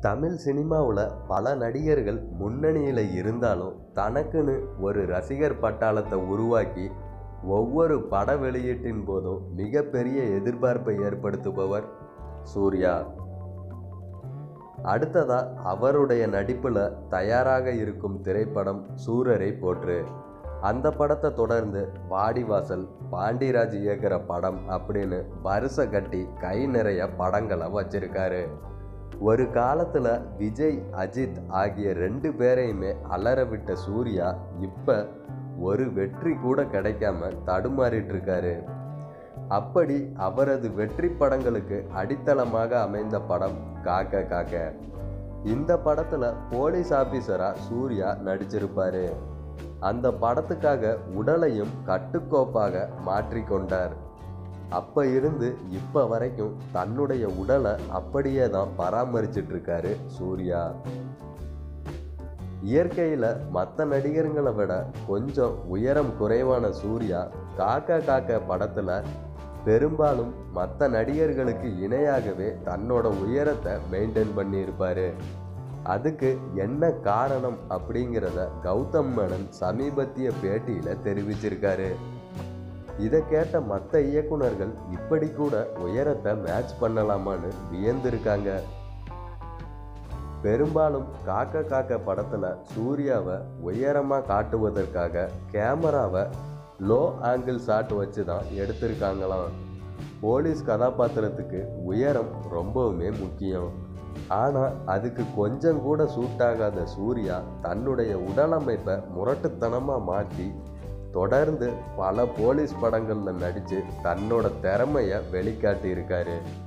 தமிழ் சினிமாவில் பல நடிகர்கள் முன்னணியில் இருந்தாலும் தனக்குன்னு ஒரு ரசிகர் பட்டாளத்தை உருவாக்கி ஒவ்வொரு பட வெளியீட்டின் போதும் மிகப்பெரிய எதிர்பார்ப்பை ஏற்படுத்துபவர் சூர்யா அடுத்ததா அவருடைய நடிப்பில் தயாராக இருக்கும் திரைப்படம் சூரரை போற்று அந்த படத்தை தொடர்ந்து வாடிவாசல் பாண்டிராஜ் இயக்குற படம் அப்படின்னு வரிசை கட்டி கை நிறைய படங்களை வச்சிருக்காரு ஒரு காலத்தில் விஜய் அஜித் ஆகிய ரெண்டு பேரையுமே அலற விட்ட சூர்யா இப்போ ஒரு வெற்றி கூட கிடைக்காம தடுமாறிட்டு இருக்காரு அப்படி அவரது வெற்றி படங்களுக்கு அடித்தளமாக அமைந்த படம் காக்க காக்க இந்த படத்தில் போலீஸ் ஆஃபீஸராக சூர்யா நடிச்சிருப்பாரு அந்த படத்துக்காக உடலையும் கட்டுக்கோப்பாக மாற்றிக்கொண்டார் அப்ப இருந்து இப்ப வரைக்கும் தன்னுடைய உடலை அப்படியே தான் பராமரிச்சிட்டு இருக்காரு சூர்யா இயற்கையில் மற்ற நடிகர்களை விட கொஞ்சம் உயரம் குறைவான சூர்யா காக்கா காக்க படத்தில் பெரும்பாலும் மற்ற நடிகர்களுக்கு இணையாகவே தன்னோட உயரத்தை மெயின்டைன் பண்ணியிருப்பாரு அதுக்கு என்ன காரணம் அப்படிங்கிறத கௌதம் மேனன் சமீபத்திய பேட்டியில் தெரிவிச்சிருக்காரு இதை கேட்ட மற்ற இயக்குனர்கள் இப்படி கூட உயரத்தை மேட்ச் பண்ணலாமான்னு வியந்திருக்காங்க பெரும்பாலும் காக்க காக்க படத்தில் சூர்யாவை உயரமாக காட்டுவதற்காக கேமராவை லோ ஆங்கிள் ஷாட் வச்சு தான் எடுத்திருக்காங்களாம் போலீஸ் கதாபாத்திரத்துக்கு உயரம் ரொம்பவுமே முக்கியம் ஆனால் அதுக்கு கொஞ்சம் கூட சூட் ஆகாத சூர்யா தன்னுடைய உடலமைப்பை முரட்டுத்தனமாக மாற்றி தொடர்ந்து பல போலீஸ் படங்களில் நடித்து தன்னோட திறமையை வெளிக்காட்டியிருக்காரு